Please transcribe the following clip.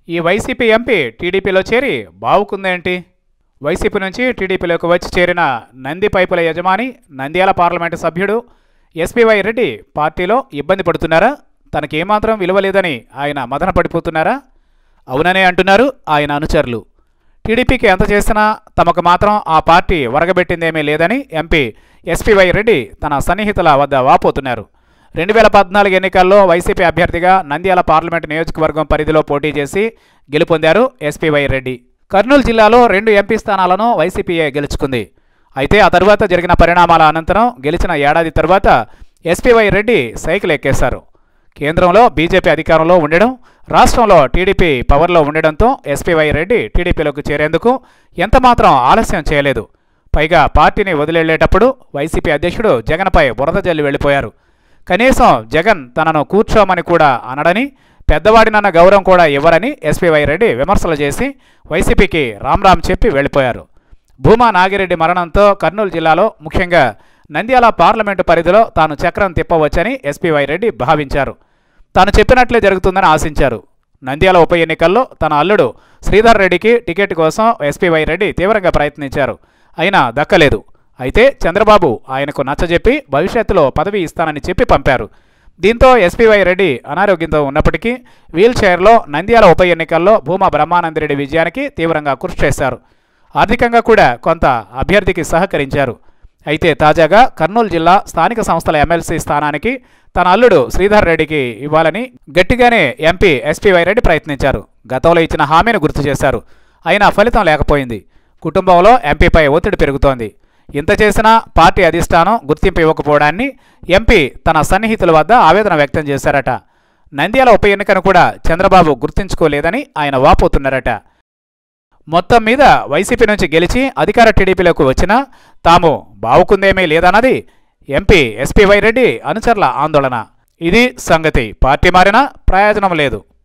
ఈ YCP MP టీడీపీలో చేరి బావుకుందేంటి వైసీపీ నుంచి టీడీపీలోకి వచ్చి చేరిన నంది పైపుల యజమాని నంద్యాల పార్లమెంటు సభ్యుడు ఎస్పీవై రెడ్డి పార్టీలో ఇబ్బంది పడుతున్నారా తనకి ఏమాత్రం విలువ లేదని ఆయన మదన పడిపోతున్నారా అవుననే అంటున్నారు ఆయన అనుచరులు టీడీపీకి ఎంత చేసినా తమకు మాత్రం ఆ పార్టీ వరగబెట్టిందేమీ లేదని ఎంపీ ఎస్పీవై రెడ్డి తన సన్నిహితుల వద్ద వాపోతున్నారు రెండు వేల పద్నాలుగు ఎన్నికల్లో వైసీపీ అభ్యర్థిగా నంద్యాల పార్లమెంటు నియోజకవర్గం పరిధిలో పోటీ చేసి గెలుపొందారు ఎస్పీవై రెడ్డి కర్నూలు జిల్లాలో రెండు ఎంపీ స్థానాలను వైసీపీయే గెలుచుకుంది అయితే ఆ తరువాత జరిగిన పరిణామాల అనంతరం గెలిచిన ఏడాది తర్వాత ఎస్పీవై రెడ్డి సైకిల్ ఎక్కేశారు కేంద్రంలో బీజేపీ అధికారంలో ఉండడం రాష్ట్రంలో టీడీపీ పవర్లో ఉండడంతో ఎస్పీవై రెడ్డి టీడీపీలోకి చేరేందుకు ఎంతమాత్రం ఆలస్యం చేయలేదు పైగా పార్టీని వదిలేళ్లేటప్పుడు వైసీపీ అధ్యక్షుడు జగన్పై బురద జల్లి వెళ్ళిపోయారు కనీసం జగన్ తనను కూర్చోమని కూడా అనడని పెద్దవాడినన్న గౌరవం కూడా ఇవ్వరని ఎస్పీవై రెడ్డి విమర్శలు చేసి వైసీపీకి రామ్రామ్ చెప్పి వెళ్ళిపోయారు భూమా నాగిరెడ్డి మరణంతో కర్నూలు జిల్లాలో ముఖ్యంగా నంద్యాల పార్లమెంటు పరిధిలో తాను చక్రం తిప్పవచ్చని ఎస్పీవై రెడ్డి భావించారు తాను చెప్పినట్లే జరుగుతుందని ఆశించారు నంద్యాల ఉప ఎన్నికల్లో తన అల్లుడు శ్రీధర్ రెడ్డికి టికెట్ కోసం ఎస్పీవై రెడ్డి తీవ్రంగా ప్రయత్నించారు అయినా దక్కలేదు అయితే చంద్రబాబు ఆయనకు నచ్చజెప్పి భవిష్యత్తులో పదవి ఇస్తానని చెప్పి పంపారు దీంతో ఎస్పీవై రెడ్డి అనారోగ్యంతో ఉన్నప్పటికీ వీల్ చైర్లో నంద్యాల ఉప ఎన్నికల్లో భూమా బ్రహ్మానందరెడ్డి విజయానికి తీవ్రంగా కృషి చేశారు ఆర్థికంగా కూడా కొంత అభ్యర్థికి సహకరించారు అయితే తాజాగా కర్నూలు జిల్లా స్థానిక సంస్థల ఎమ్మెల్సీ స్థానానికి తన అల్లుడు శ్రీధర్ రెడ్డికి ఇవ్వాలని గట్టిగానే ఎంపీ ఎస్పీవై రెడ్డి ప్రయత్నించారు గతంలో ఇచ్చిన హామీని గుర్తు చేశారు అయినా ఫలితం లేకపోయింది కుటుంబంలో ఎంపీపై ఒత్తిడి పెరుగుతోంది ఇంత చేసినా పార్టీ అధిష్టానం గుర్తింపు ఇవ్వకపోవడాన్ని ఎంపీ తన సన్నిహితుల వద్ద ఆవేదన వ్యక్తం చేశారట నంద్యాల ఉప ఎన్నికను కూడా చంద్రబాబు గుర్తించుకోలేదని ఆయన వాపోతున్నారట మొత్తం మీద వైసీపీ నుంచి గెలిచి అధికార టీడీపీలోకి వచ్చినా తాము బావుకుందేమీ లేదన్నది ఎంపీ ఎస్పీవై రెడ్డి అనుచరుల ఆందోళన ఇది సంగతి పార్టీ మారినా ప్రయోజనం లేదు